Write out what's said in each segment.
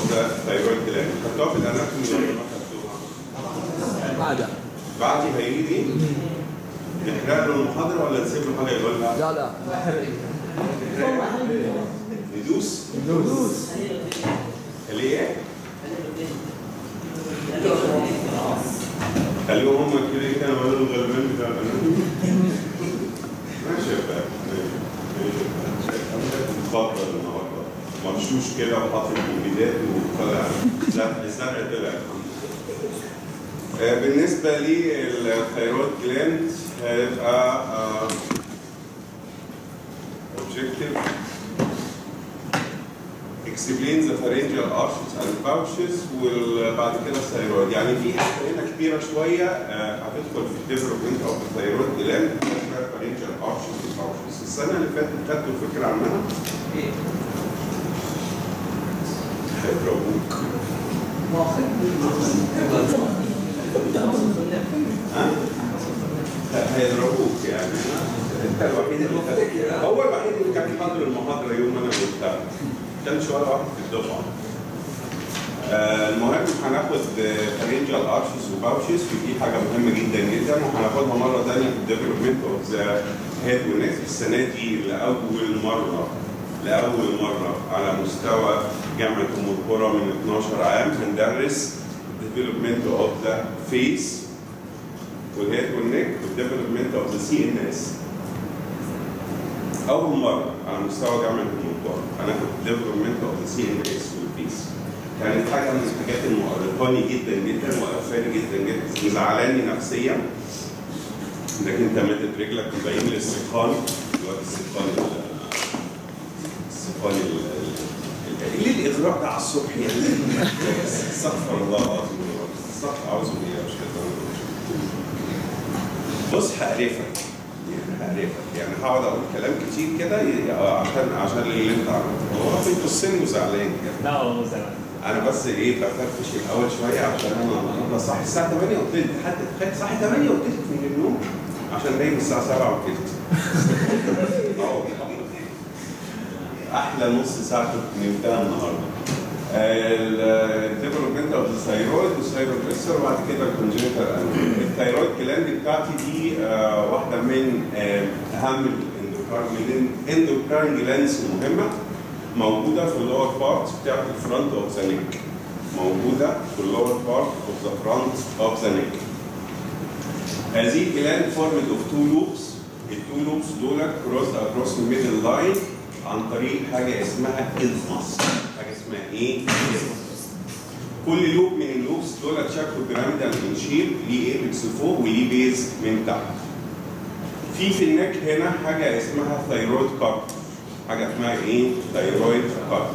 ذا ثايرويد جلاند خدتوها في الاناتومي ولا ما خدتوها؟ بعدها بعدي هيجي نحرق له المحاضره ولا نسيب له حاجه يقولها؟ لا لا ندوس دوس خليه ايه؟ خليهم هم كده كانوا يقولوا الغلبان بتاع الاناتومي ماشي يا فندم ماشي ماشي يا فندم. اتفضل النهارده مرشوش كده وحاطط البيدات وطلع لا الزرع طلع الحمد لله. آه، بالنسبة للثيرويد جلاند هيبقى objective explain the pharyngeal arches and pouches وبعد كده الثيرويد يعني في حته هنا كبيره شويه آه، هتدخل في الديفلوبمنت اوف الثيرويد جلاند اسمها pharyngeal arches and pouches السنه اللي فاتت خدتوا فكره عنها هيضربوك ها؟ هيضربوك يعني انت الوحيد اللي خد- هو الوحيد اللي كان حاضر المحاضره يوم انا قلتها كان سؤال واحد في الدفعه آه، المهم هناخد فارنجال ارشز وباوشز ودي حاجه مهمه جدا جدا وهناخدها مره ثانيه في الديفلوبمنت اوف ذا هيد ونكس السنه دي لاول مره لاول مره على مستوى جامعه ام القرى من 12 عام هندرس development of the face والهيد والنك والديفلوبمنت اوف ذا سي ان اس اول مره على مستوى جامعه المنطقه هناخد ديفلوبمنت اوف ذا سي ان اس والبيس كانت حاجه من الحاجات المؤرقاني جدا جدا وقفاني جدا جدا مزعلاني نفسيا انك انت مادت رجلك مبين لي السيقان دلوقتي السيقان ال- السيقان ال- ال- ليه الاغراء ده على الصبح يعني؟ استغفر الله العظيم يا رب. استغفر اعوذ بالله من الشيطان الرجيم بص هقرفك يعني هقرفك يعني هقعد اقول كلام كتير كده ي- عشان عشان اللي انت عملته هو في السن وزعلان كده لا هو زمان انا بس ايه بفرفش الاول شويه عشان انا النهارده صاحي الساعه 8 وثلث حد تخيل صاحي 8 وثلث من النوم عشان نايم الساعه 7 وثلث اه والله. احلى نص ساعه كنت نمتها النهارده الديفلوبمنت اوف الثايرويد والثايرويد ريسر وبعد كده الكونجنتال الثايرويد جلاند بتاعتي دي آه، واحده من آه، اهم الاندوكراين جلاندز المهمه موجوده في اللور بارت بتاعت الفرونت اوف ذا نيك موجوده في اللور بارت اوف ذا فرونت اوف ذا نيك هذه الجلاند فورمد اوف تو لوبس التو لوبس دول كروس اكروس الميدل لاين عن طريق حاجه اسمها إلفاس حاجه اسمها ايه؟ إلفاس. كل لوب من اللوبس دول شكله بيراميدال من شيب ليه ايبكس فوق وليه بيز من تحت. في في النك هنا حاجه اسمها ثايرويد كارت حاجه اسمها ايه؟ ثايرويد كارت.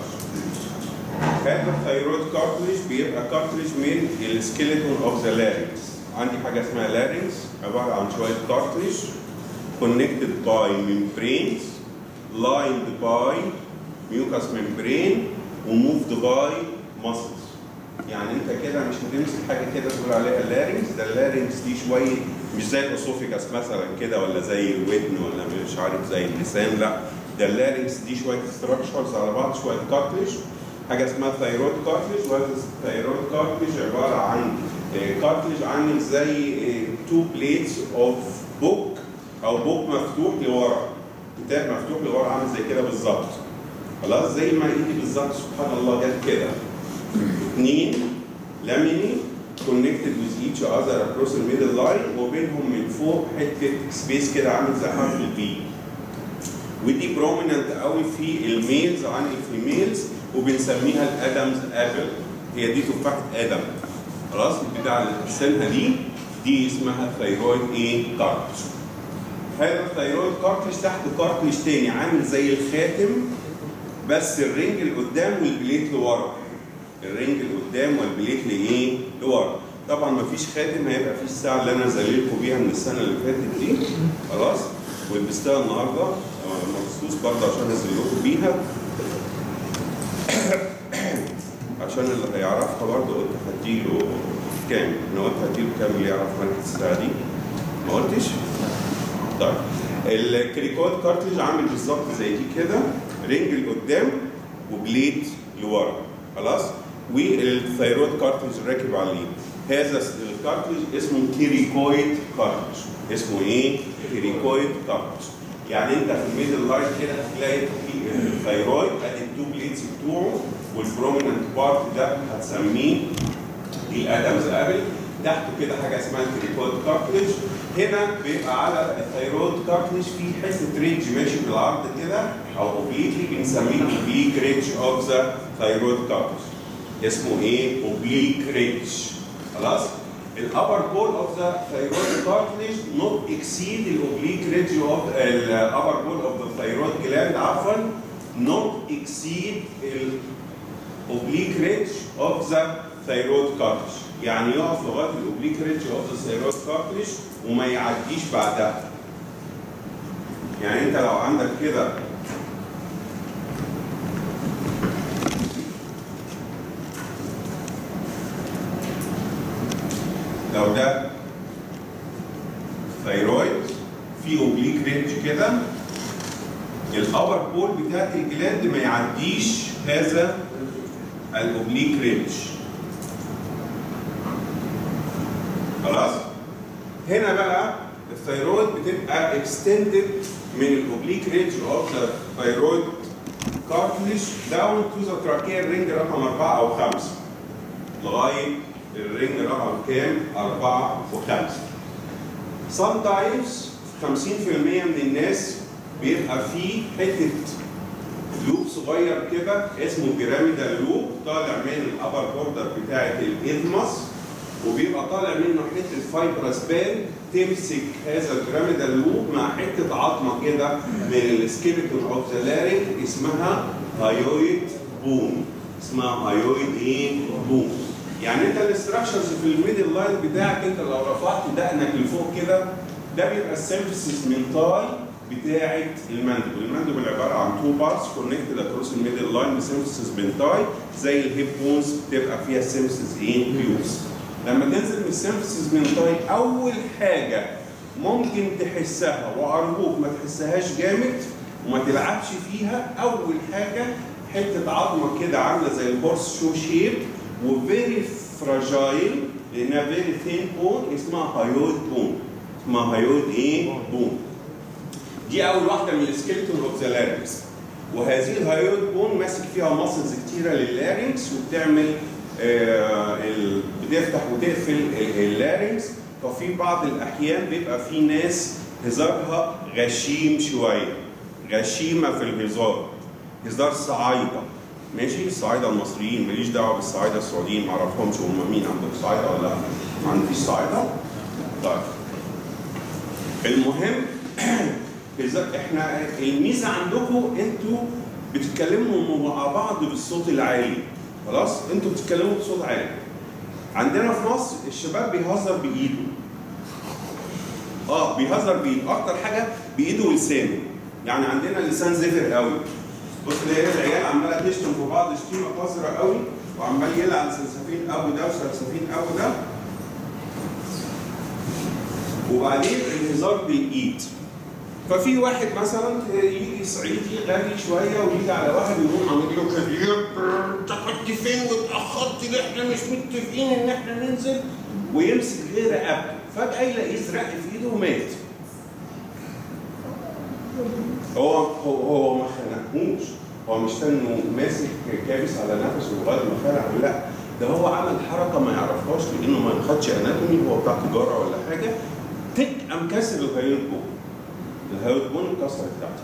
هذا الثايرويد كارتليج بيبقى كارتليج من السكيلتون اوف ذا لارينكس عندي حاجه اسمها لارينكس عباره عن شويه كارتليج connected by membranes lined by mucous membrane وmoved by muscles يعني انت كده مش هتمسك حاجه كده تقول عليها اللارينكس ده اللارينكس دي شويه مش زي الاسوفيجاس مثلا كده ولا زي الودن ولا مش عارف زي اللسان لا ده اللارينكس دي شويه ستراكشرز على بعض شويه كارتليج حاجه اسمها ثايرويد كارتليج وهذا الثايرويد كارتليج عباره عن كارتليج عامل زي تو بليتس اوف بوك او بوك مفتوح لورا كتاب مفتوح لورا عامل زي كده بالظبط خلاص زي ما ايدي بالظبط سبحان الله جت كده اثنين لاميني connected with each other across the middle line وبينهم من فوق حته سبيس كده عامل زي حرف البي ودي بروميننت قوي في الميلز عن الفيميلز وبنسميها الادمز ابل هي دي تفاحه ادم خلاص البتاع اللي بترسمها دي دي اسمها ثايرويد ايه كارتج هذا الثايرويد كارتج تحت كارتج تاني عامل زي الخاتم بس الرنج لقدام والبليت لورا الرنج لقدام والبليت لايه لورا طبعا ما فيش خاتم هيبقى فيه الساعه اللي انا زللكم بيها من السنه اللي فاتت دي خلاص ولبستها النهارده آه، مخصوص برضه عشان ازلكم بيها عشان اللي هيعرفها برضه قلت هديله كام؟ انا قلت هديله كام اللي يعرف ماركه الساعه دي؟ ما قلتش؟ طيب الكريكوت كارتلج عامل بالظبط زي دي كده رينج لقدام وبليد لورا خلاص والثيرويد كارتريج راكب عليه هذا الكارتريج اسمه كيريكويد كارتريج اسمه ايه؟ كيريكويد كارتريج يعني انت في الميدل لاين كده هتلاقي في الثيرويد ادي التو بليتس بتوعه والبروميننت بارت ده هتسميه الادمز ابل تحته كده حاجه اسمها الكريكويد كارتريج هنا بيبقى على الثيرويد كارتريج في حته ريدج ماشي بالعرض كده او اوبليكلي بنسميه اوبليك ريدج اوف ذا ثيرويد كارتريج اسمه ايه؟ اوبليك ريدج خلاص؟ الابر بول اوف ذا ثيرويد كارتريج نوت اكسيد الاوبليك ريدج اوف الابر بول اوف ذا ثيرويد جلاند عفوا نوت اكسيد الاوبليك ريدج اوف ذا ثيرويد كارتريج يعني يقف لغايه الاوبليك ريدج اوف ذا ثيرويد كارتريج وما يعديش بعدها يعني انت لو عندك كده لو ده ثيرويد في اوبليك رينج كده الابر بول بتاعت الجلاند ما يعديش هذا الاوبليك رينج خلاص هنا بقى الثيرويد بتبقى اكستندد من الاوبليك رينج اوف ذا ثيرويد كارتليج داون تو ذا تراكير رينج رقم اربعه او خمسه لغايه الرينج رقم كام؟ أربعة وخمسة. sometimes 50% من الناس بيبقى فيه حتة لوب صغير كده اسمه بيراميدال لوب طالع من الأبر بوردر بتاعة الإذمس وبيبقى طالع منه حتة فايبرس باند تمسك هذا البيراميدال لوب مع حتة عظمة كده من السكيلتون أوف ذا لارينج اسمها هايويد بون اسمها هايويد ايه؟ بون يعني انت الاستراكشرز في الميدل لاين بتاعك انت لو رفعت دقنك لفوق كده ده بيبقى السيرفيسز من تاي بتاعه الماندبل، الماندبل عباره عن تو بارتس كونكتد اكروس الميدل لاين بسيرفيسز من تاي زي الهيب بونز بتبقى فيها سيرفيسز ايه؟ بيوز. لما تنزل من السيرفيسز من تاي اول حاجه ممكن تحسها وارجوك ما تحسهاش جامد وما تلعبش فيها اول حاجه حته عظمه كده عامله زي الهورس شو شيب وفيري فراجايل لانها فيري ثين بون اسمها هايويد بون اسمها هايويد ايه؟ بون دي اول واحده من السكيلتون اوف ذا لارynx وهذه الهايويد بون ماسك فيها ماسلز كتيره لللارynx وبتعمل آه ال... بتفتح وتقفل اللارynx ففي بعض الاحيان بيبقى في ناس هزارها غشيم شويه غشيمه في الهزار هزار صعايده ماشي الصعايده المصريين ماليش دعوه بالصعايده السعوديين ما اعرفهمش هم مين عندك صعايده ولا لا؟ ما عنديش صعايده؟ طيب المهم بالذات احنا الميزه عندكم انتوا بتتكلموا مع بعض بالصوت العالي خلاص؟ انتوا بتتكلموا بصوت عالي عندنا في مصر الشباب بيهزر بايده اه بيهزر بايده اكتر حاجه بايده ولسانه يعني عندنا لسان زفر قوي بص تلاقي العيال عماله تشتم في بعض شتيمه قذره قوي وعمال يلعن سلسفين ابو ده وسلسفين ابو ده وبعدين الهزار بالايد ففي واحد مثلا يجي صعيدي غني شويه ويجي على واحد يقوم عامل له كده انت كنت فين واتاخرت ليه احنا مش متفقين ان احنا ننزل ويمسك غير رقبته فجاه يلاقيه زرق في ايده ومات هو هو هو ما خنقهوش هو مش انه ماسك كابس على نفسه لغايه ما خلع لا ده هو عمل حركه ما يعرفهاش لانه ما خدش اناتومي هو بتاع تجاره ولا حاجه تك قام كسر الهيوت بون الهيوت بون اتكسرت تحت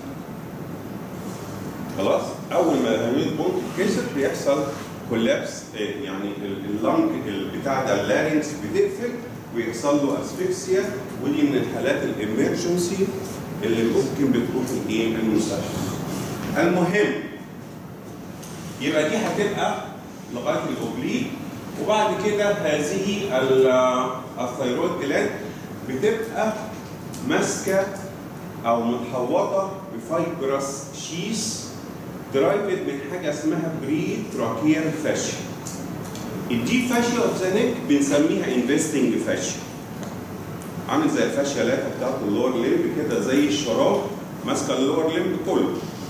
خلاص اول ما الهيوت بون تتكسر بيحصل كولابس يعني اللنج بتاع ده اللارينكس بتقفل ويحصل له اسفكسيا ودي من الحالات الامرجنسي اللي ممكن بتروح الايه المستشفى. المهم يبقى دي هتبقى لغايه الاوبليك وبعد كده هذه الثيرويد جلاند بتبقى ماسكه او متحوطه بفايبرس شيس درايفد من حاجه اسمها بري تراكيال فاشيا. الدي فاشيا اوف ذا نيك بنسميها انفستنج فاشيا. عامل زي الفاشيا لاتا بتاعت اللور ليمب كده زي الشراب ماسكه اللور ليمب كله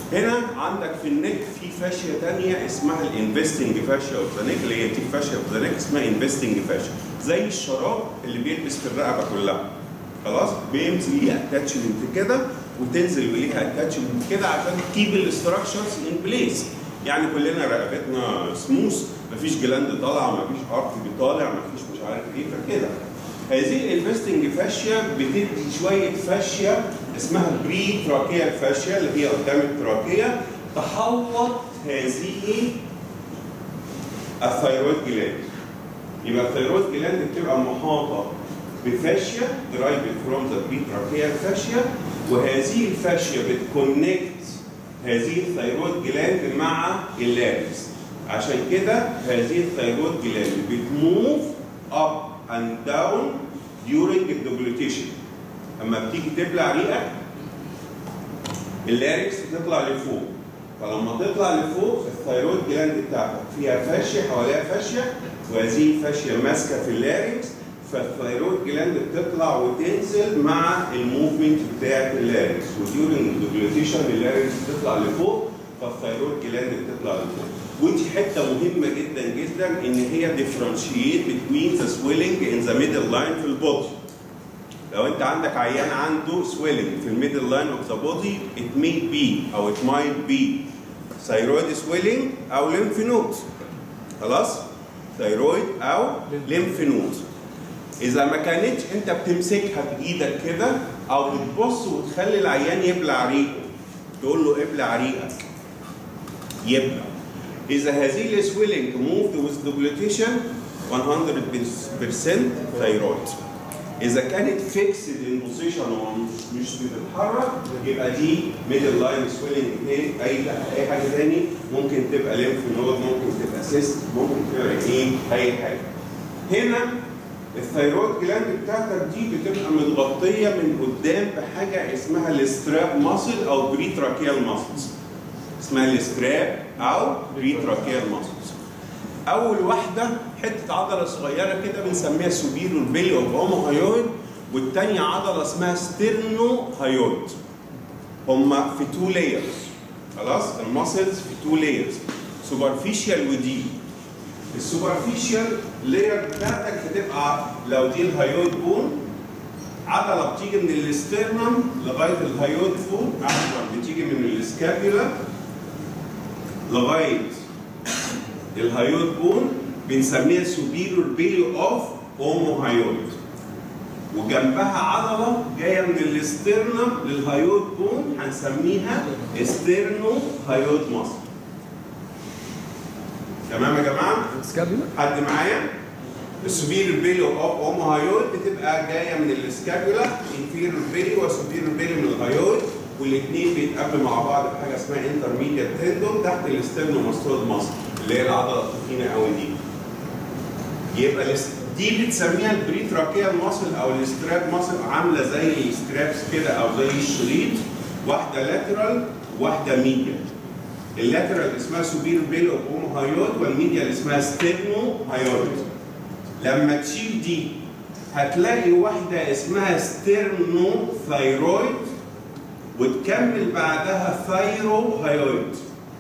هنا عندك في النك في فاشيه ثانيه اسمها الانفستنج فاشيا اوف ذا نيك اللي هي تيك فاشيا اوف ذا نيك اسمها انفستنج فاشيا زي الشراب اللي بيلبس في الرقبه كلها خلاص بيمسك ليها اتاتشمنت كده وتنزل وليها اتاتشمنت كده عشان تجيب الاستراكشرز ان بليس يعني كلنا رقبتنا سموث مفيش جلاند طالعه مفيش ارت طالع مفيش مش عارف ايه فكده هذه الانفستنج فاشيا بتدي شويه فاشيا اسمها بري تراكيا فاشيا اللي هي قدام التراكيه تحوط هذه الثيرويد جلاند يبقى الثيرويد جلاند بتبقى محاطه بفاشيا derived from the pretracheal fascia وهذه الفاشيا بتكونكت هذه الثيرويد جلاند مع اللاريكس عشان كده هذه الثيرويد جلاند بتموف اب اند داون during الدوبليتيشن اما بتيجي تبلع ريقك اللاريكس بتطلع لفوق فلما تطلع لفوق الثيرويد جلاند بتاعتك فيها فاشيه حواليها فاشيه وهذه الفاشيه ماسكه في اللاريكس فالثيرويد جلاند بتطلع وتنزل مع الموفمنت بتاعت اللاريكس وديورنج الدوبليتيشن اللاريكس بتطلع لفوق فالثيرويد جلاند بتطلع لفوق ودي حته مهمه جدا جدا ان هي ديفرنشيت بتوين ذا سويلنج ان ذا ميدل لاين في البودي لو انت عندك عيان عنده سويلنج في الميدل لاين اوف ذا بودي it may be او it might be ثيرويد سويلنج او lymph node خلاص ثيرويد او lymph node اذا ما كانتش انت بتمسكها بايدك كده او بتبص وتخلي العيان يبلع ريقه تقول له ابلع ريقك يبلع اذا هذه السويلنج موفد وذ دوبليتيشن 100% ثيرويد اذا كانت فيكسد ان بوزيشن ومش مش بتتحرك يبقى دي ميدل لاين سويلنج اي اي حاجه تاني ممكن تبقى ليمف نود ممكن تبقى سيست ممكن تبقى ايه اي حاجه هنا الثيرويد جلاند بتاعتك دي بتبقى متغطيه من قدام بحاجه اسمها الاستراب ماسل او بريتراكيال ماسلز اسمها الاستراب او بريتراكيال ماسلز اول واحده حته عضله صغيره كده بنسميها سوبيرو البيلي اوف هايويد والثانيه عضله اسمها ستيرنو هايويد هما في تو لايرز خلاص الماسلز في تو لايرز سوبرفيشال ودي السوبرفيشال لاير بتاعتك بتبقى لو دي الهايويد بون عضله بتيجي من الاسترنم لغايه الهايويد بون عفوا بتيجي من السكابيولا لغايه الهايويد بون بنسميها سوبيريور بيلي اوف هوموهايويد وجنبها عضله جايه من الاسترنم للهايويد بون هنسميها استرنو هايويد ماسل تمام يا جماعه؟ سكابيولا حد معايا؟ السوبيريور بيلي اوف هوموهايويد بتبقى جايه من السكابيولا انفيريور بيلي وسوبيريور بيلي من الهايويد والاثنين بيتقابلوا مع بعض بحاجه اسمها انترميديت تندون تحت الاسترنوماستويد ماسل اللي هي العضله التخينه قوي دي. يبقى الاس- دي بتسميها البريتراكيال ماسل او الاستراب ماسل عامله زي السترابس كده او زي الشريط واحده لاترال واحده ميديال. اللاترال اسمها سوبير بيل اوف هايويد والميديال اسمها ستيرنو هايويد. لما تشيل دي هتلاقي واحده اسمها ستيرنو ثايرويد وتكمل بعدها ثايرو هايويد.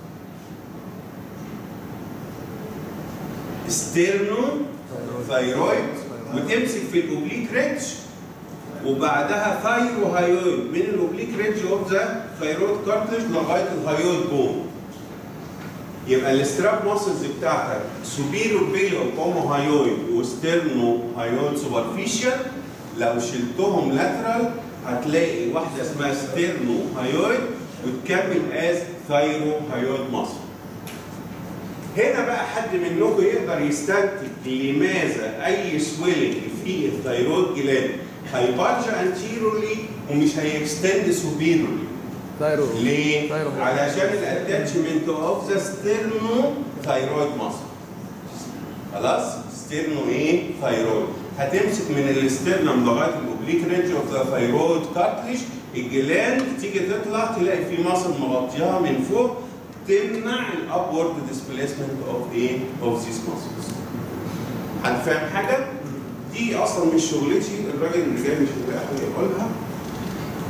ستيرنو ثايرويد وتمسك في الاوبليك ريدج وبعدها ثايرو هايويد من الاوبليك ريدج اوف ذا ثايرويد كارتلج لغايه الهايويد بون يبقى الاستراب ماسلز بتاعتك سوبيرو بيلو كومو هايويد وستيرنو هايويد سوبرفيشال لو شلتهم لاترال هتلاقي واحده اسمها ستيرنو هايويد وتكمل از ثايرو هايويد ماسل هنا بقى حد منكم يقدر يستنتج لماذا اي سويلنج في الثيرويد جلاند هيبالج انتيرولي ومش هيكستند سوبيرولي ثايرو ليه؟ ثايرو علشان الاتاتشمنت اوف ذا ستيرنو ثايرويد ماسل خلاص؟ ستيرنو ايه؟ ثايرويد هتمسك من الاسترنم لغايه الاوبليك رينج اوف ذا ثايرويد كارتليج الجلاند تيجي تطلع تلاقي في ماسل مغطياها من فوق تمنع الابورد ديسبيسمنت اوف ايه؟ اوف ذيس ماسلز. حد فاهم حاجه؟ دي اصلا مش شغلتي الراجل اللي جاي مش هيلاقي حاجه يقولها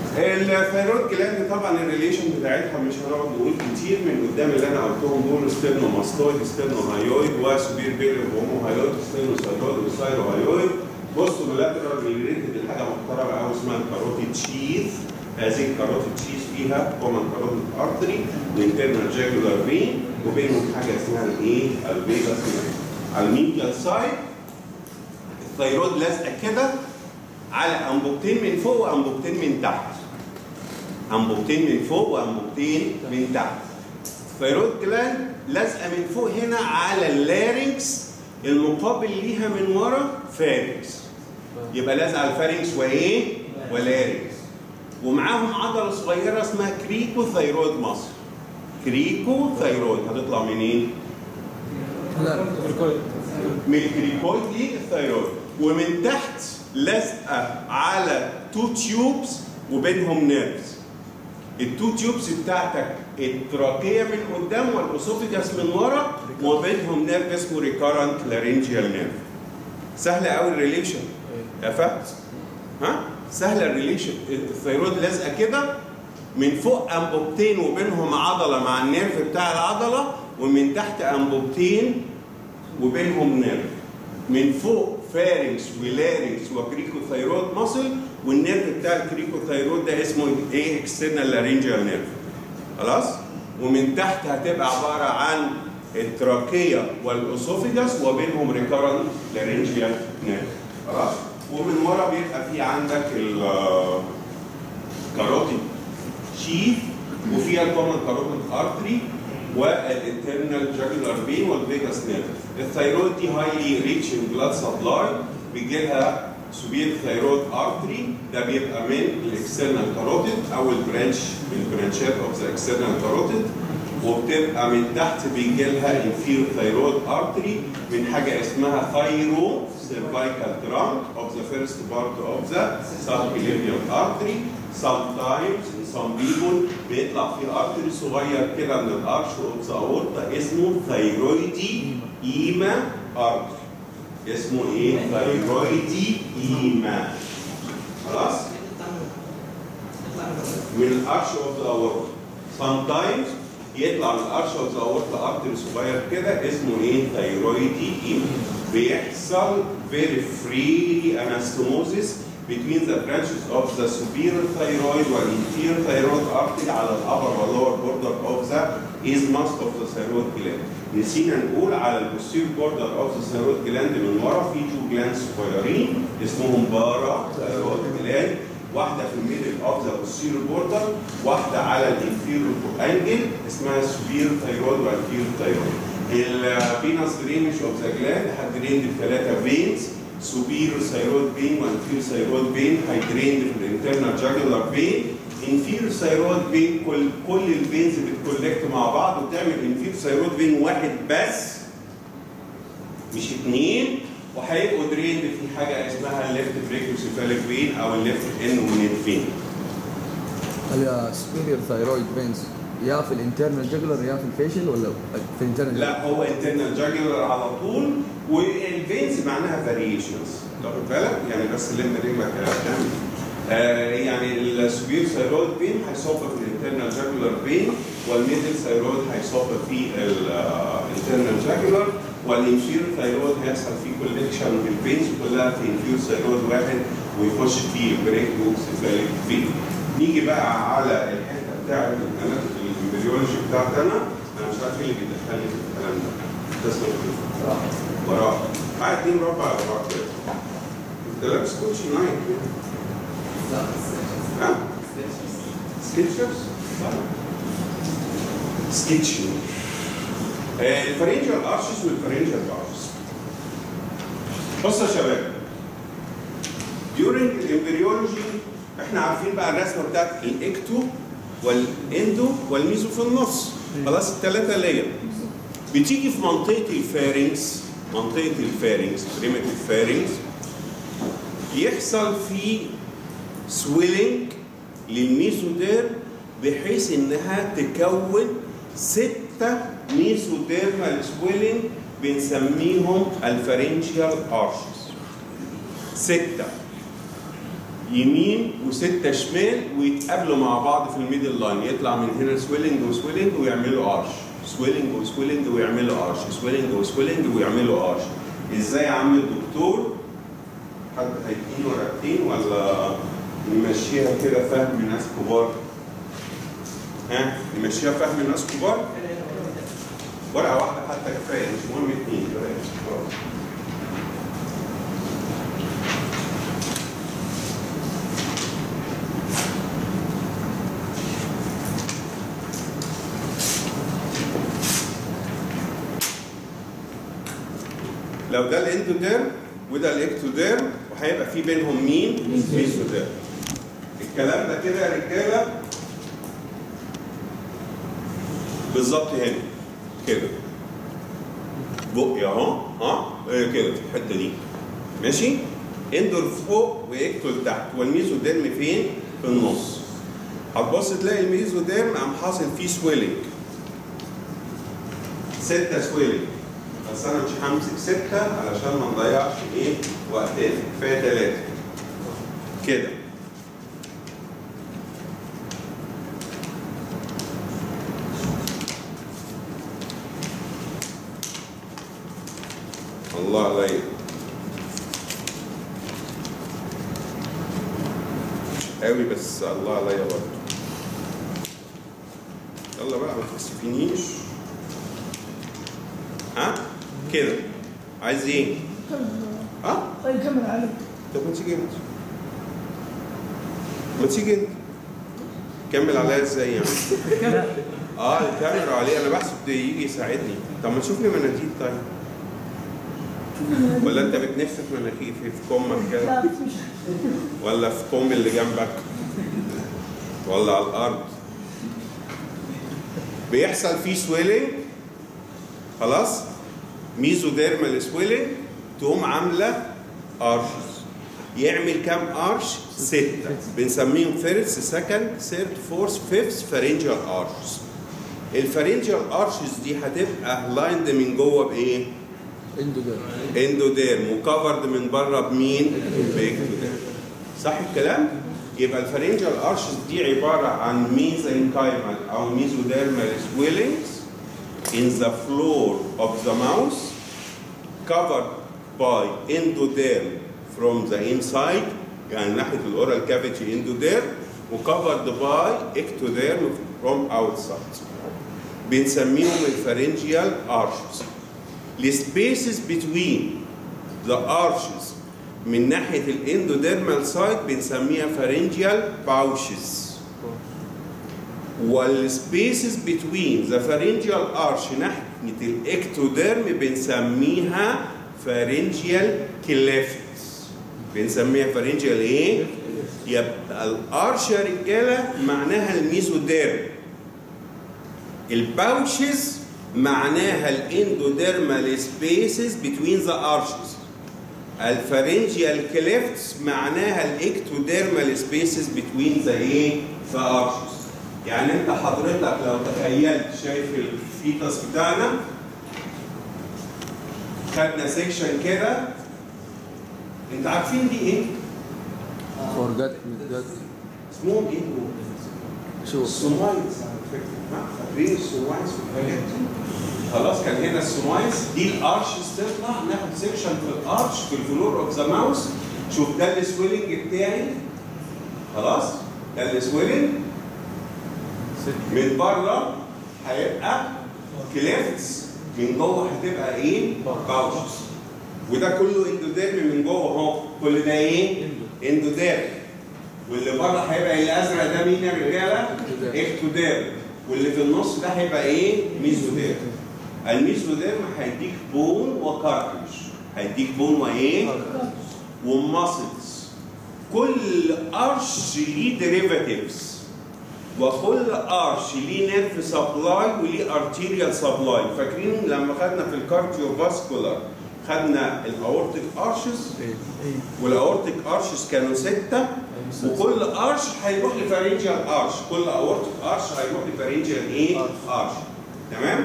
الثيرويد جلاند طبعا الريليشن بتاعتها مش هنقعد نقول كتير من قدام اللي انا قلتهم دول ستيرنو ماستويد ستيرنو هايويد وسوبير بيري هومو هايويد ستيرنو سايرويد وسايرو هايويد بصوا باللاترال ريليتد لحاجه محترمه قوي اسمها الكاروتيد شيث هذه الكاروتيد شيث فيها كومن كاروتيد ارتري وانترنال جاكولار فين وبينهم حاجه اسمها الايه؟ الفيجاس على الميديال سايد الثيرويد لازقه كده على انبوبتين من فوق وانبوبتين من تحت انبوبتين من فوق وانبوبتين من تحت الثيرويد جلاند لازقه من فوق هنا على اللارynx المقابل ليها من ورا فارنكس يبقى لازقه على الفارنكس وايه ولارنكس ومعاهم عضله صغيره اسمها كريكو ثيرويد مصر كريكو ثيرويد هتطلع منين لا من الكريكويد للثيرويد ومن تحت لازقه على تو تيوبس وبينهم نيرفز التو تيوبس بتاعتك التراكيه من قدام والاسوفيجاس من ورا وبينهم نيرف اسمه ريكارنت لارنجيال نيرف سهله قوي الريليشن قفلت ها سهله الريليشن الثيرويد لازقه كده من فوق انبوبتين وبينهم عضله مع النيرف بتاع العضله ومن تحت انبوبتين وبينهم نيرف من فوق فارنكس ولارنكس وكريكوثيرويد ماسل والنيرف بتاع الكريكوثيرويد ده اسمه ايه اكسترنال لارنجيال نيرف خلاص ومن تحت هتبقى عباره عن التراكيه والاسوفيجاس وبينهم ريكارنت لارنجيال نيرف خلاص ومن ورا بيبقى في عندك الكاروتيد شيف وفيها الكومن كاروتيد ارتري والانترنال جاجولار فين والفيجاس نيرف الثيرويد دي هايلي ريتش ان بلاد سبلاي بيجي لها سوبير ثيرويد ارتري ده بيبقى من الاكسترنال كاروتيد او البرانش من البرانشات اوف ذا اكسترنال كاروتيد وبتبقى من تحت بيجي لها انفيرو ثيرويد ارتري من حاجه اسمها ثايرو cervical trunk of the first part of the subclavian artery sometimes in some people بيطلع فيه ارتري صغير كده من الارش اوف ذا اورتا اسمه ثايرويدي ايما ارتري اسمه ايه؟ ثايرويدي ايما خلاص؟ من الارش اوف ذا اورتا sometimes يطلع من الارش اوف ذا اورتا ارتري صغير كده اسمه ايه؟ ثايرويدي ايما بيحصل very freely anastomosis between the branches of the superior thyroid والinferior thyroid artery على الupper والlower border of the isthmus of the thyroid gland. نسينا نقول على البوستير border of the thyroid gland من ورا في two glands صغيرين اسمهم بارا thyroid gland واحدة في الميدل اوف ذا posterior border واحدة على الانفيريور انجل اسمها superior thyroid والانفيريور thyroid. الفينس درينج اوف ذا جلاند هتدرين بثلاثه فينز سوبيريور ثايرويد فين وانفيريور ثايرويد فين هيدرين في الانترنال جاجولار فين انفيريور ثايرويد فين كل كل الفينز بتكولكت مع بعض وتعمل انفيريور ثايرويد فين واحد بس مش اثنين وهيبقوا دريند في حاجه اسمها الليفت بريكوسيفاليك فين او الليفت انومينيت فين السبيريور ثايرويد فينز يا في الانترنال جاجولر يا في الفيشل ولا في الانترنال لا هو انترنال جاجولار على طول والفينز معناها فاريشنز واخد بالك يعني بس لم رجلك تعمل آه يعني السوبير ثايرويد فين هيصب في الانترنال جاجولار فين والميدل ثايرويد هيصب في الانترنال جاجولار والانفير ثايرويد هيحصل فيه كوليكشن بالفينز كلها في انفير ثايرويد واحد ويخش فيه بريك بوكسيفاليك فين نيجي بقى على الحته بتاعت الامبريولوجي بتاعت انا انا مش عارف ايه اللي بيدخلني في الكلام ده تسمع كده وراه قاعد اتنين مربع على بعض كده انت لابس كوتشي نايك ها سكتشرز سكتشي الفرنجال ارشز والفرنجال ارشز بصوا يا شباب during الامبريولوجي احنا عارفين بقى الرسمه بتاعت الاكتو والاندو والميزو في النص خلاص الثلاثه لير بتيجي في منطقه الفارنكس منطقه الفارنكس بريمتيف فارنكس يحصل فيه سويلنج للميزودير بحيث انها تكون ستة ميزوديرمال سويلنج بنسميهم الفارنجيال ارشز ستة يمين وستة شمال ويتقابلوا مع بعض في الميدل لاين يطلع من هنا سويلنج وسويلنج ويعملوا ارش سويلنج وسويلنج ويعملوا ارش سويلنج وسويلنج ويعملوا ارش ازاي يا عم الدكتور حد هيديني ورقتين ولا نمشيها كده فهم ناس كبار ها نمشيها فهم ناس كبار ورقه واحده حتى كفايه مش مهم اتنين كفايه لو ده الاندوديرم وده الاكتوديرم وهيبقى في بينهم مين؟ ميزوديرم. الكلام ده كده يا رجاله بالظبط هنا كده بقي اهو ها إيه كده في الحته دي ماشي؟ اندور فوق واكتول تحت والميزوديرم فين؟ في النص. هتبص تلاقي الميزوديرم قام حاصل فيه سويلنج. ستة سويلنج. بس انا مش همسك ستة علشان ما نضيعش ايه وقتنا كفايه ثلاثة كده الله عليك قوي بس الله عليا برضه يلا بقى ما تكسفينيش ها كده عايز ايه ها طيب كمل عليك طب ما تيجي انت ما تيجي انت كمل عليا ازاي يعني اه الكاميرا عليه انا بحسب ده يجي يساعدني طب ما تشوف لي مناديل طيب ولا انت بتنف في مناخير في في كمك كده لا مش ولا في كم اللي جنبك ولا على الارض بيحصل فيه سويلنج خلاص ميزوديرمال سويلنج تقوم عامله ارشز يعمل كام ارش؟ ستة بنسميهم فيرست سكند ثيرد فورث فيفث فارنجال ارشز الفارنجال ارشز دي هتبقى لايند من جوه بايه؟ اندوديرم اندوديرم وكفرد من بره بمين؟ باكتوديرم صح الكلام؟ يبقى الفارنجال ارشز دي عباره عن ميزنكايمال او ميزوديرمال سويلنجز in the floor of the mouth covered by endoderm from the inside يعني ناحيه الاورال كافيتي endoderm وcovered by ectoderm from outside بنسميهم الفارنجيال arches السبيسز between the arches من ناحيه الاندوديرمال سايد بنسميها فارنجيال باوشز والسبيسز بتوين ذا فارنجيال ارش ناحيه الاكتوديرم بنسميها فارنجيال كليفت بنسميها فارنجيال ايه؟ يبقى الارش يا رجاله معناها الميزوديرم الباوشز معناها الاندوديرمال سبيسز بتوين ذا ارشز الفارنجيال كليفتس معناها الاكتوديرمال سبيسز بتوين ذا ايه؟ ذا ارشز يعني انت حضرتك لو تخيلت شايف الفيتس بتاعنا خدنا سيكشن كده انت عارفين دي ايه؟ فورجات مدات اسمهم ايه دول؟ شو السومايز على فكره ها؟ فاكرين السومايز والحاجات دي؟ خلاص كان هنا السومايز دي الارشز تطلع ناخد سيكشن في الارش في الفلور اوف ذا ماوس شوف ده السويلنج بتاعي خلاص ده السويلنج من بره هيبقى كليفتس من جوه هتبقى ايه؟ باوشز وده كله اندوديرم من جوه اهو كل ده ايه؟ اندوديرم واللي بره هيبقى الازرق ده مين يا رجاله؟ اكتوديرم واللي في النص ده هيبقى ايه؟ ميزوديرم الميزوديرم هيديك بون وكارتج هيديك بون وايه؟ وماسلز كل قرش ليه ديريفاتيفز وكل ارش ليه نيرف سبلاي وليه ارتيريال سبلاي فاكرين لما خدنا في الكارديو فاسكولار خدنا الاورتيك ارشز والاورتيك ارشز كانوا سته وكل ارش هيروح لفارنجيال ارش كل اورتيك ارش هيروح لفارنجيال ايه ارش تمام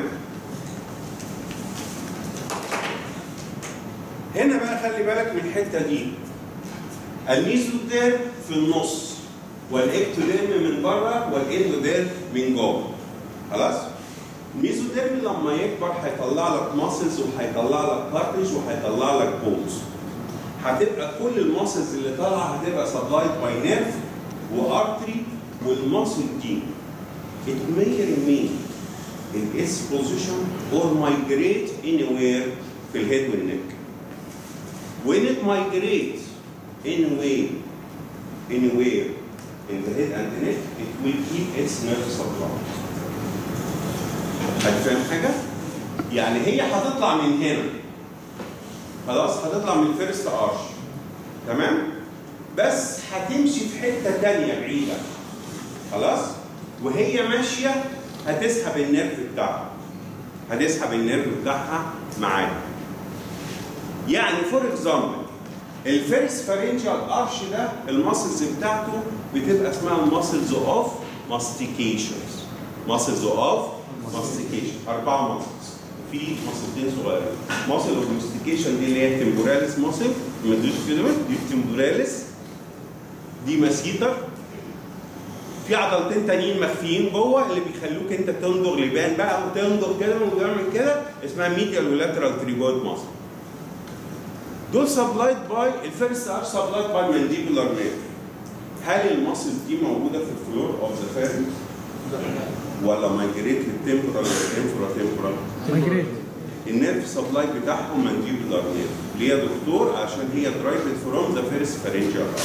هنا بقى خلي بالك من الحته دي الميزودير في النص والاكتوديرم من بره والاندوديرم من جوه خلاص الميزوديرم لما يكبر هيطلع لك ماسلز وهيطلع لك كارتج وهيطلع لك بونز هتبقى كل الماسلز اللي طالعه هتبقى سبلايد باي نيرف وارتري والماسل دي it may remain in its position or migrate anywhere في الهيد والنك when it migrates anywhere anywhere in the head and the neck it will keep its nerve supply هتفهم حاجه؟ يعني هي هتطلع من هنا خلاص هتطلع من الفيرست ارش تمام؟ بس هتمشي في حته تانية بعيده خلاص؟ وهي ماشيه هتسحب النيرف بتاعها هتسحب النيرف بتاعها معاها يعني فور اكزامبل الفيرست فارنجال ارش ده الماسلز بتاعته بتبقى اسمها الماسلز اوف ماستيكيشنز ماسلز اوف ماستيكيشن اربعه ماسلز في ماسلتين صغيرين ماسل اوف ماستيكيشن دي اللي هي التمبوراليس ماسل ما تدوش كده دي التمبوراليس دي ماسيتر في عضلتين تانيين مخفيين جوه اللي بيخلوك انت تندغ لبان بقى وتندغ كده وتعمل كده اسمها ميديال ولاترال تريبود ماسل دول سبلايد باي الفيرست ار سبلايد باي مانديبولار نيرف هل الماسل دي موجوده في الفلور اوف ذا فيرنس ولا مايجريت للتمبرال ولا انفرا تمبرال مايجريت النيرف سبلاي بتاعهم مانديبولار نيرف ليه يا دكتور عشان هي درايفد فروم ذا فيرست فارنجال ارش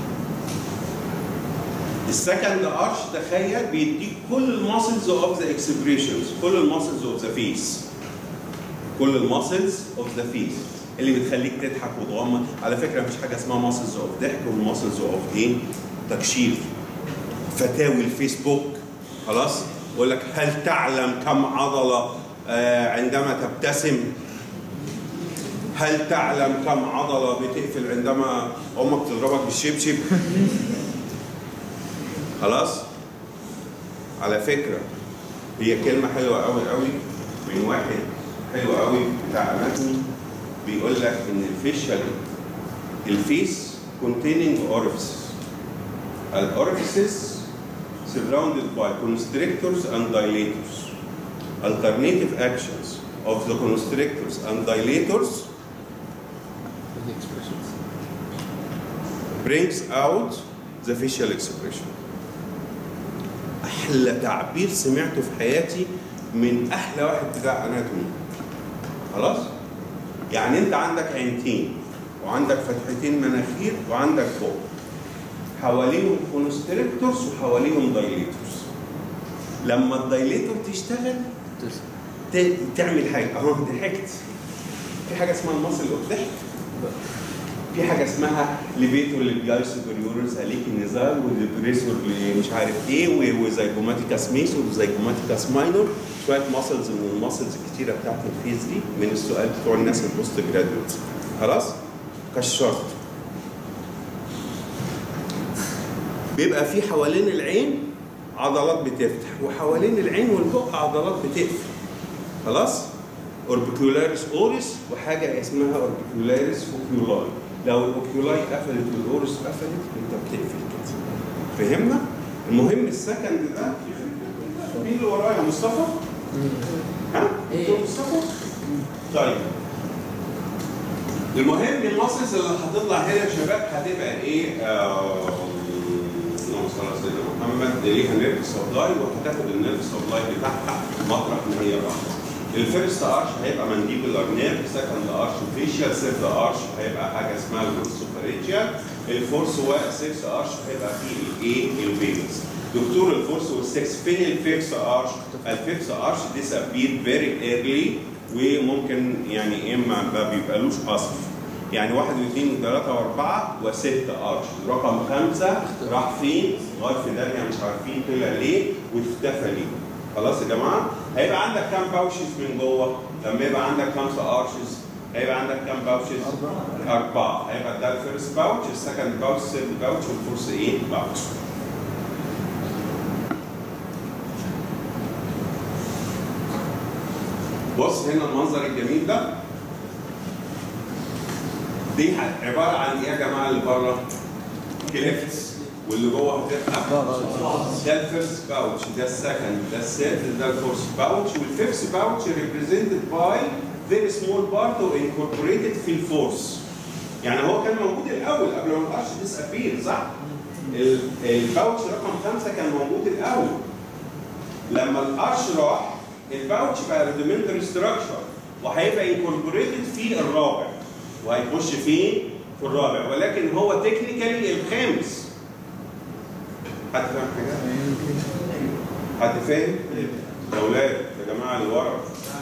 السكند ارش تخيل بيديك كل الماسلز اوف ذا اكسبريشنز كل الماسلز اوف ذا فيس كل الماسلز اوف ذا فيس اللي بتخليك تضحك وتغمض على فكره مفيش حاجه اسمها ماسلز اوف ضحك وماسلز اوف ايه تكشير فتاوي الفيسبوك خلاص يقول لك هل تعلم كم عضله آه عندما تبتسم هل تعلم كم عضله بتقفل عندما امك تضربك بالشبشب خلاص على فكره هي كلمه حلوه قوي قوي من واحد حلو قوي بتاع اناتومي بيقول لك ان الفيشل الفيس containing orifices الأورفيسز surrounded by constrictors and dilators alternative actions of the constrictors and dilators brings out the facial expression احلى تعبير سمعته في حياتي من احلى واحد بتاع اناتومي خلاص يعني انت عندك عينتين وعندك فتحتين مناخير وعندك بق حواليهم كونستريكتورز وحواليهم دايليتورز لما الدايليتور تشتغل ت- تعمل حاجه اهو ضحكت في حاجه اسمها المصل اوف ضحك في حاجه اسمها ليفيتور للجاي سوبريورز عليك النزال والبريسور مش عارف ايه و- وزيجوماتيكاس ميسور وزيجوماتيكاس ماينور شويه ماسلز من الماسلز الكتيره بتاعت الفيس دي من السؤال بتوع الناس البوست جرادويت خلاص كشرت بيبقى في حوالين العين عضلات بتفتح وحوالين العين والبق عضلات بتقفل خلاص اوربيكولاريس اوريس وحاجه اسمها اوربيكولاريس فوكيولاي لو الاوكيولاي قفلت والاوريس قفلت انت بتقفل كده فهمنا المهم السكند ده مين اللي ورايا مصطفى ها دكتور مصطفى طيب المهم الماسلز اللي هتطلع هنا يا شباب هتبقى ايه آه، اللهم صل على سيدنا محمد ليها نيرف سبلاي وهتاخد النيرف سبلاي بتاعها مطرح ما هي راحت الفيرست ارش هيبقى مانديبولار نيرف سكند ارش فيشيال سيرد ارش هيبقى حاجه اسمها الفورسوفارينجيال الفورس والسكس ارش هيبقى فيه الايه الفيجاس دكتور الفورس والسكس فين الفيكس ارش الفيكس ارش ديسابير فيري ايرلي وممكن يعني ايه ما ما بيبقالوش اصل يعني واحد واثنين وثلاثة وأربعة وستة أرش رقم خمسة راح فين؟ لغاية في داهية مش عارفين طلع ليه واختفى ليه خلاص يا جماعة؟ هيبقى عندك كام باوشز من جوه؟ لما يبقى عندك خمسة أرشز هيبقى عندك كام باوشز؟ أربعة أربعة هيبقى ده الفيرست باوتش السكند باوتش الثيرد باوتش والفورس إيه؟ باوتش بص هنا المنظر الجميل ده دي عباره عن ايه يا جماعه اللي بره؟ كليفتس واللي جوه هتبقى باوتش. ده الفيرست باوتش ده السكند ده الثيرد ده الفورث باوتش والفيفث باوتش ريبريزنتد باي فيري سمول بارت انكوربوريتد في الفورث يعني هو كان موجود الاول قبل ما القرش ديسابير صح؟ ال- الباوتش رقم خمسه كان موجود الاول لما القرش راح الباوتش بقى ريدومنتري ستراكشر وهيبقى انكوربوريتد في الرابع وهيخش فين؟ في الرابع ولكن هو تكنيكالي الخامس حد فاهم حاجه؟ حد فاهم؟ يا اولاد يا جماعه اللي ورا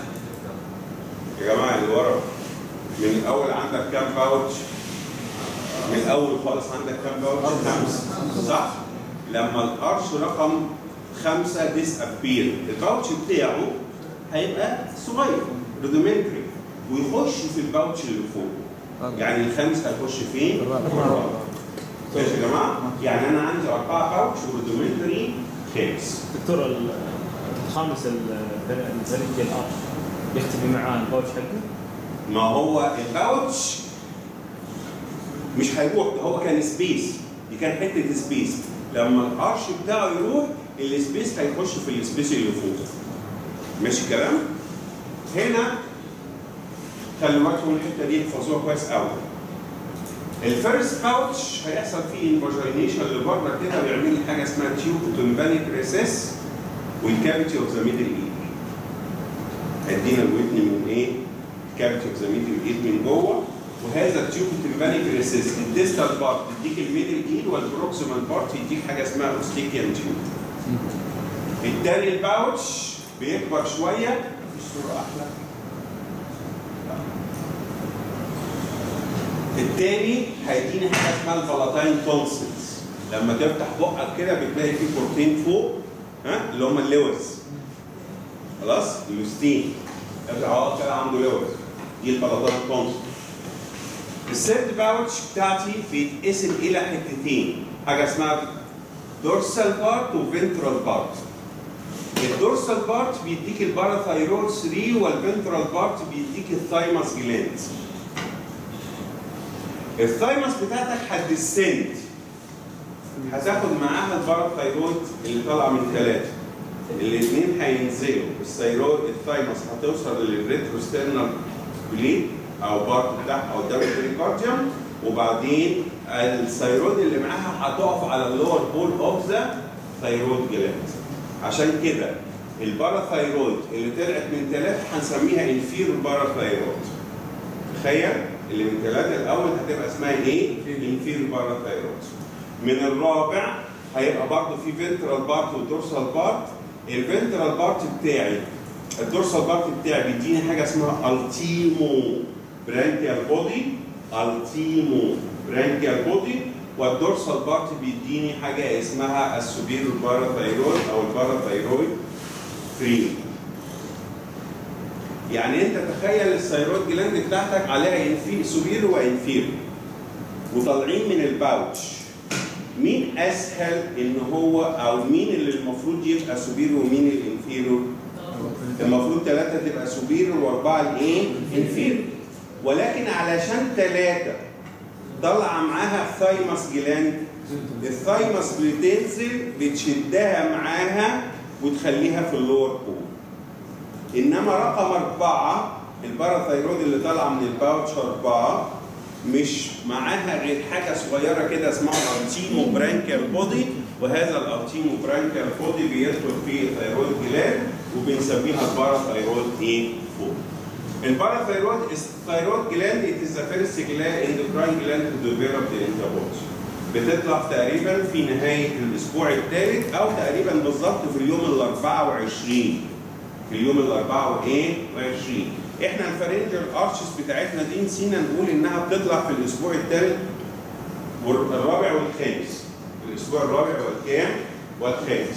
يا جماعه اللي ورا من الاول عندك كام باوتش؟ من الاول خالص عندك كام باوتش؟ خمسه صح؟ لما القرش رقم خمسه ديس ابير الباوتش بتاعه هيبقى صغير رودومنتري ويخش في الباوتش اللي فوق يعني الخامس هيخش فين؟ الرابع. الرابع. ماشي يا جماعه؟ يعني انا عندي اربعه باوتش ورودومنتري خامس دكتور ال- الخامس الفريق الارش يختفي معاه الباوتش حقه ما هو الباوتش مش هيروح ده هو كان سبيس دي كان حته سبيس لما القرش بتاعه يروح السبيس هيخش في السبيس اللي فوق ماشي الكلام هنا خلوا بالكم الحته دي احفظوها كويس قوي الفيرست باوتش هيحصل فيه انفاجينيشن لبره كده ويعمل لي حاجه اسمها تيوب تمبانيك ريسيس والكافيتي اوف ذا ميدل ايد هيدينا الودن من ايه؟ الكافيتي اوف ذا ميدل ايد من جوه وهذا التيوب تمبانيك ريسيس الديستال بارت يديك الميدل ايد والبروكسيمال بارت يديك حاجه اسمها اوستيكيان تيوب التاني الباوتش بيكبر شويه في صوره احلى التاني هيديني حاجه اسمها الفلاتاين تونسلز لما تفتح بقك كده بتلاقي فيه كورتين فوق ها اللي هم اللوز خلاص اللوستين يبقى اه كده عنده لوز دي الفلاتاين تونسلز السيرد باوتش بتاعتي بيتقسم الى حتتين حاجه اسمها دورسال بارت وفنترال بارت الدورسال بارت بيديك الباراثايرويد 3 والفنترال بارت بيديك الثايمس جلاند الثايمس بتاعتك هتدسنت هتاخد معاها الباراثايرويد اللي طالعه من ثلاثه الاثنين هينزلوا الثايرويد الثايمس هتوصل للريتروسترنال بليد او بارت بتاعها قدام البريكارديوم وبعدين الثايرويد اللي معاها هتقف على اللور بول اوف ذا ثايرويد جلاند عشان كده الباراثايرويد اللي طلعت من ثلاثه هنسميها انفيرور باراثايرويد تخيل اللي من ثلاثه الاول هتبقى اسمها ايه؟ انفيرور باراثايرويد من الرابع هيبقى برضه في فنترال بارت ودورسال بارت الفنترال بارت بتاعي الدورسال بارت بتاعي بيديني حاجه اسمها التيمو برانكيال بودي التيمو برانكيال بودي والدورسال بارت بيديني حاجه اسمها السوبيرور باراثايرويد او الباراثايرويد 3 يعني انت تخيل الثيرويد جلاند بتاعتك عليها انفي سوبيرو وانفيرو وطالعين من الباوتش مين اسهل ان هو او مين اللي المفروض يبقى سوبيرو ومين الانفيرو؟ المفروض ثلاثه تبقى سوبيرو واربعه الايه؟ انفيرو ولكن علشان ثلاثه طالعه معاها ثايمس جلاند الثايمس بتنزل بتشدها معاها وتخليها في اللور بول انما رقم اربعه الباراثايرويد اللي طالعه من الباوتش اربعه مش معاها غير حاجه صغيره كده اسمها الارتيمو برانكيال بودي وهذا الارتيمو برانكيال بودي بيدخل في الثايرويد جلاند وبنسميها الباراثايرويد ايه فوق. الباراثايرويد الثايرويد جلاند it is the first gland endocrine gland to develop the antibodies. بتطلع تقريبا في نهايه الاسبوع الثالث او تقريبا بالظبط في اليوم ال 24 في اليوم ال 24 احنا الفارنجل ارشز بتاعتنا دي نسينا نقول انها بتطلع في الاسبوع الثالث والرابع والخامس الاسبوع الرابع والكام والخامس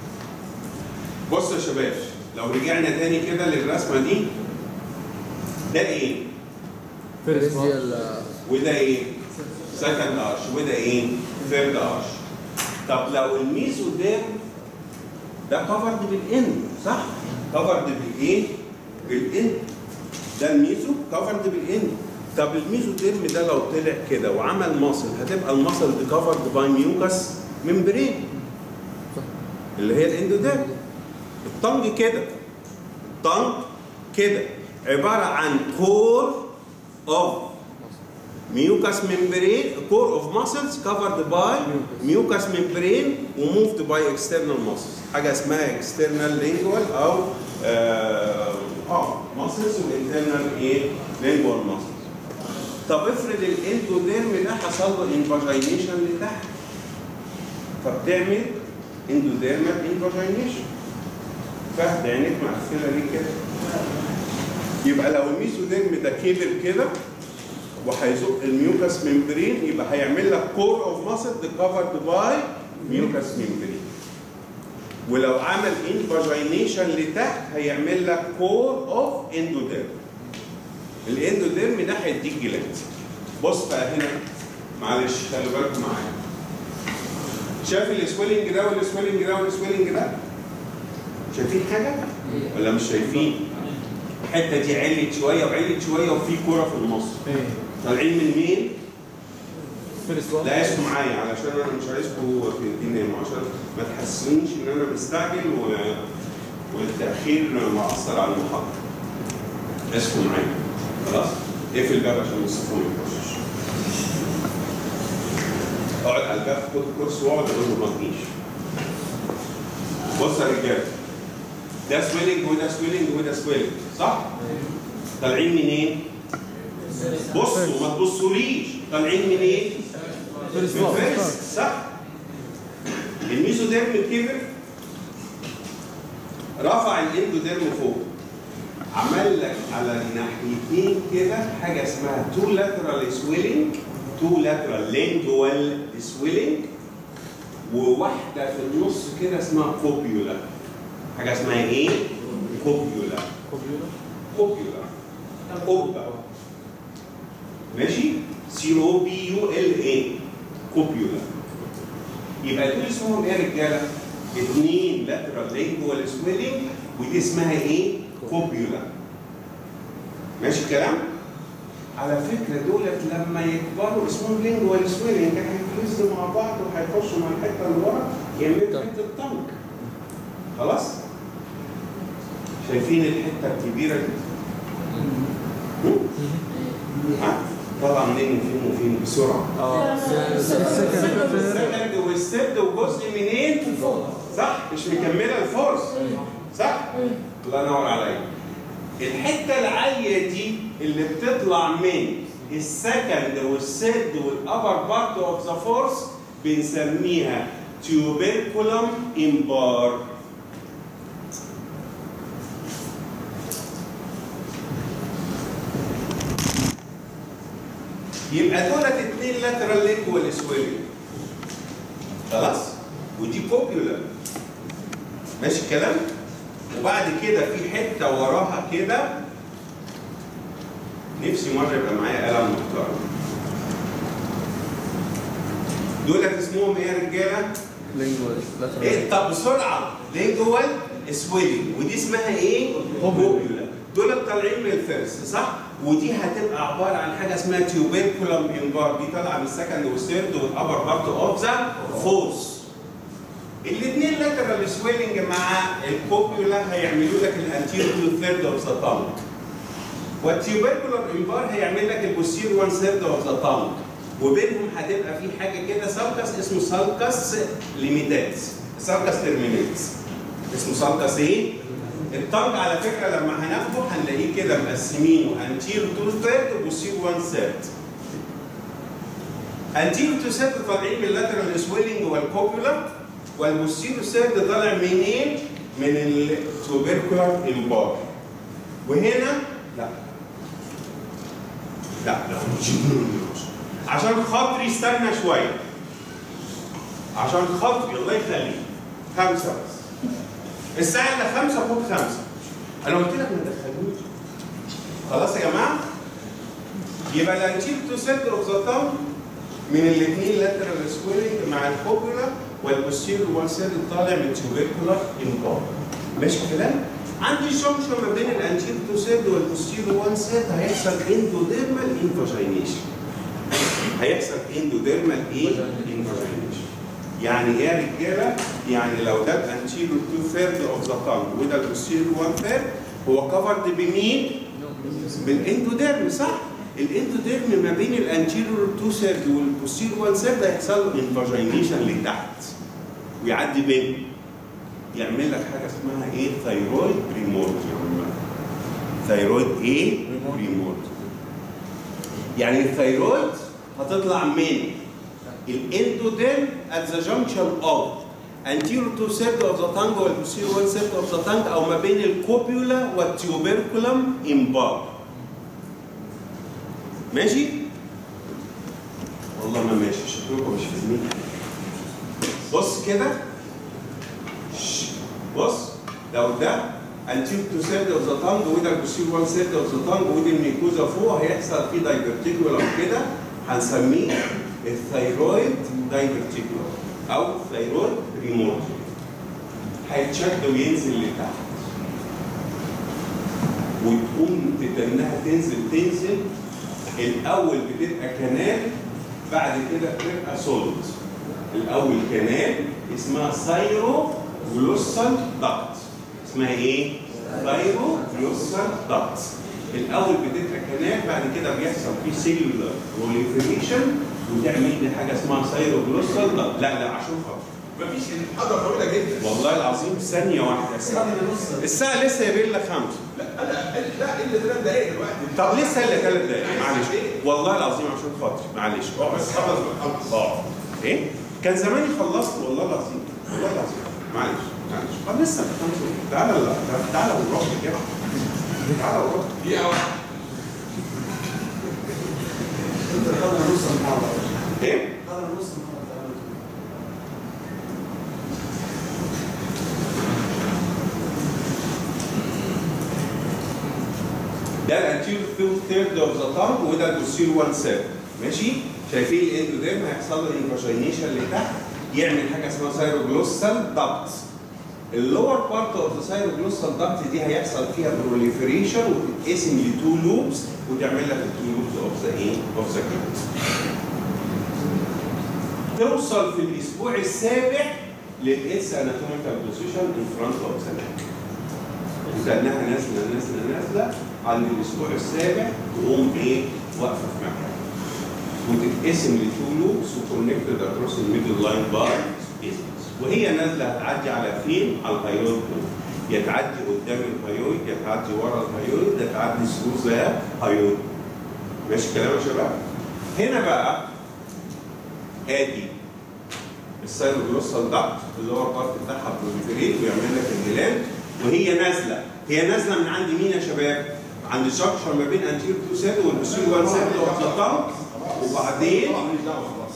بص يا شباب لو رجعنا تاني كده للرسمه دي ده ايه فرنجيال وده ايه سكند ارش وده ايه ثيرد ارش طب لو الميزوديرم ده كفرد بالان صح كفرد بالايه بالان ده الميزو كفرد بالان طب الميزوديرم ده لو طلع كده وعمل ماسل هتبقى الماسل دي كفرد باي ميوكس ممبرين اللي هي الاندوديرم الطنج كده الطنج كده عباره عن كور اوف mucous membrane core of muscles covered by mucous membrane وmoved by external muscles حاجه اسمها external lingual او اه اه muscles والinternal ايه lingual muscles طب افرض الاندوديرم ده حصل له انفاجينيشن لتحت فبتعمل اندوديرمال انفاجينيشن فهد عينيك مقفله ليه كده يبقى لو الميزوديرم ده كبر كده وهيزق الميوكس ممبرين يبقى هيعمل لك كور اوف ماسل كفرد باي ميوكس ممبرين ولو عمل انفاجينيشن لتحت هيعمل لك كور اوف اندوديرم الاندوديرم ده هيديك جلاند بص بقى هنا معلش خلي بالكم معايا شايف السويلنج ده والسويلنج ده والسويلنج ده شايفين حاجه ولا مش شايفين الحته دي علت شويه وعلت شويه وفي كوره في النص ايه طالعين من مين؟ فيرست وان لا اسمعوا معايا علشان انا مش عايزكم تناموا عشان ما تحسسونيش ان انا مستعجل و... والتاخير مأثر على المحاضره. اسمعوا معايا خلاص؟ اقفل الباب عشان مصطفى ما يخشش. اقعد على الباب خد كرسي واقعد اقول له ما تجيش. بص يا رجاله ده سويلنج وده سويلنج وده سويلنج صح؟ طالعين منين؟ بصوا ما تبصوليش طالعين منين؟ فيرست من وان فيرست صح؟ الميزوديرم كبر رفع الاندوديرم فوق عمل لك على الناحيتين كده حاجه اسمها تو لاترال سويلنج تو لاترال لينجوال سويلنج وواحده في النص كده اسمها كوبيولا حاجه اسمها ايه؟ كوبيولا كوبيولا قبه ماشي؟ سي او بي يو ال اي كوبيولا يبقى دول اسمهم ايه يا رجاله؟ اثنين لاترال لينجوال سويلنج ودي اسمها ايه؟ كوبيولا ماشي الكلام؟ على فكره دولت لما يكبروا اسمهم لينجوال سويلنج هيتلزقوا مع بعض وهيخشوا مع الحته اللي ورا يعملوا حته طنك خلاص؟ شايفين الحته الكبيره دي؟ ها؟ طالعه منين وفين وفين بسرعه اه السكند السكند والسد وجزء منين؟ صح؟ مش مكمله الفورس صح؟ الله ينور عليك الحته العاليه دي اللي بتطلع من السكند والسد والابر بارت اوف ذا فورس بنسميها تيوبركولم امبار يبقى دولت اتنين لاترال لينجوال سويلنج خلاص ودي كوبيولا ماشي الكلام وبعد كده في حته وراها كده نفسي مره يبقى معايا قلم محترم دولت اسمهم ايه يا رجاله؟ لينجوال ايه طب بسرعه لينجوال سويلنج ودي اسمها ايه؟ كوبيولا دول طالعين من الفرس صح؟ ودي هتبقى عباره عن حاجه اسمها تيوبركولم امبار دي طالعه من السكند والثيرد والابر بارت اوف ذا فورس الاثنين لاترال سويلنج مع الكوبيولا هيعملوا لك الانتيرو تو ثيرد اوف ذا تانج والتيوبركولم امبار هيعمل لك البوستير 1 ثيرد اوف ذا تانج وبينهم هتبقى في حاجه كده سالكس اسمه سالكس ليميتاتس سالكس ترمينيتس اسمه سالكس ايه؟ الطنج على فكره لما هناخده هنلاقيه كده مقسمينه انتيرو تو ثيرد وبوستير 1 ثيرد انتيرو تو ثيرد طالعين من اللاترال سويلنج والكوبيولا والبوستيرو ثيرد طالع منين؟ من التوبركولار امبار وهنا لا لا لا عشان خاطري استنى شويه عشان خاطري الله يخليك خمسه بس الساعه الا خمسه فوق خمسه انا قلت لك ما تدخلوش خلاص يا جماعه يبقى الانتير تو سنتر اوف ذا تام من الاثنين لاترال سكويرنج مع الكوبولا والبوستير وان سيد طالع من تيوبيكولار انبار ماشي الكلام؟ عندي جنكشن ما بين الانتير تو سيد والبوستير وان سيد هيحصل اندوديرمال انفاجينيشن هيحصل اندوديرمال ايه؟ انفاجينيشن يعني ايه يا رجاله؟ يعني لو ده الانتيريور 2 ثيرد اوف ذا تانج وده البوستيريور 1 ثيرد هو كفرد بمين؟ بالاندوديرم صح؟ الاندوديرم ما بين الانتيريور 2 ثيرد والبوستيريور 1 ثيرد هيحصل له انفاجينيشن لتحت ويعدي بين يعمل لك حاجه اسمها ايه؟ ثايرويد بريمورديوم ثايرويد ايه؟ بريمورديوم يعني الثايرويد هتطلع من الاندوديرم at the junction of anterior two third of the tongue وال posterior one third of the tongue او ما بين الكوبيولا والتيوبركولم امبار ماشي؟ والله ما ماشي شكلكم مش فاهمين بص كده شش. بص لو ده anterior two third of the tongue وده posterior one third of the tongue وده الميكوزا فوق هيحصل فيه دايفرتيكولم كده هنسميه الثايرويد دايفرتيكولم او ثايرويد ريموت هيتشد وينزل لتحت وتقوم تتنها تنزل تنزل الاول بتبقى كنال بعد كده بتبقى سولد الاول كنال اسمها سايرو جلوسال داكت اسمها ايه؟ سايرو جلوسال داكت الاول بتبقى كنال بعد كده بيحصل فيه سيلولار بروليفريشن وتعمل لي حاجه اسمها سايرو جلوسال داكت لا لا عشان خاطر مفيش محاضره طويله جدا والله العظيم ثانيه واحده الساعه لسه يا بيلا خمسه لا لا لا الا ثلاث دقايق دلوقتي طب لسه الا ثلاث دقايق معلش والله العظيم عشان خاطري معلش اقعد بس خلص خلص اه ايه كان زماني خلصت والله العظيم والله العظيم معلش معلش طب لسه خمسه تعالى لا تعالى ونروح كده تعالى ونروح دقيقه واحده انت خدنا نص المحاضرة ايه خدنا نص المحاضرة ده الانتيريور تو ثيرد اوف ذا تانج وده البوستيريور 1 ثيرد ماشي شايفين الاندوديرم هيحصل له انفاجينيشن لتحت يعمل حاجه اسمها سايروجلوسال داكت اللور بارت اوف ذا سايروجلوسال داكت دي هيحصل فيها بروليفريشن وتتقسم لتو لوبس وتعمل لك التو لوبس اوف ذا ايه اوف ذا جلد توصل في الاسبوع السابع للاس اناتوميكال بوزيشن ان فرونت اوف ذا نيك وكانها نازله نازله نازله عند الاسبوع السابع تقوم ايه واقفه في مكانها وتتقسم لتو لوبس وكونكتد اكروس الميدل لاين باي سبيسز وهي نازله هتعدي على فين؟ على الهايويد بول يا تعدي قدام الهايويد يا تعدي ورا الهايويد يا تعدي ثرو ذا هايويد ماشي الكلام يا شباب؟ هنا بقى ادي السايروجلوسال داكت اللي هو البارت بتاعها بروليفريت ويعمل لك الجلاند وهي نازله هي نازله من عند مين يا شباب؟ عند الجكشن ما بين انتيريور تو سيل والبوستيريور 1 سيل اوف ذا تانك وبعدين ماليش دعوه خلاص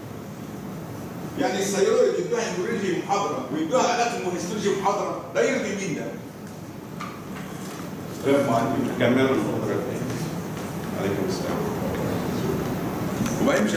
يعني السيرويد يدوها هيموريجي محاضره ويدوها الات المونستولوجي محاضره ده يرضي مين ده؟ كملوا المحاضره الثانيه عليكم السلام وبعدين مش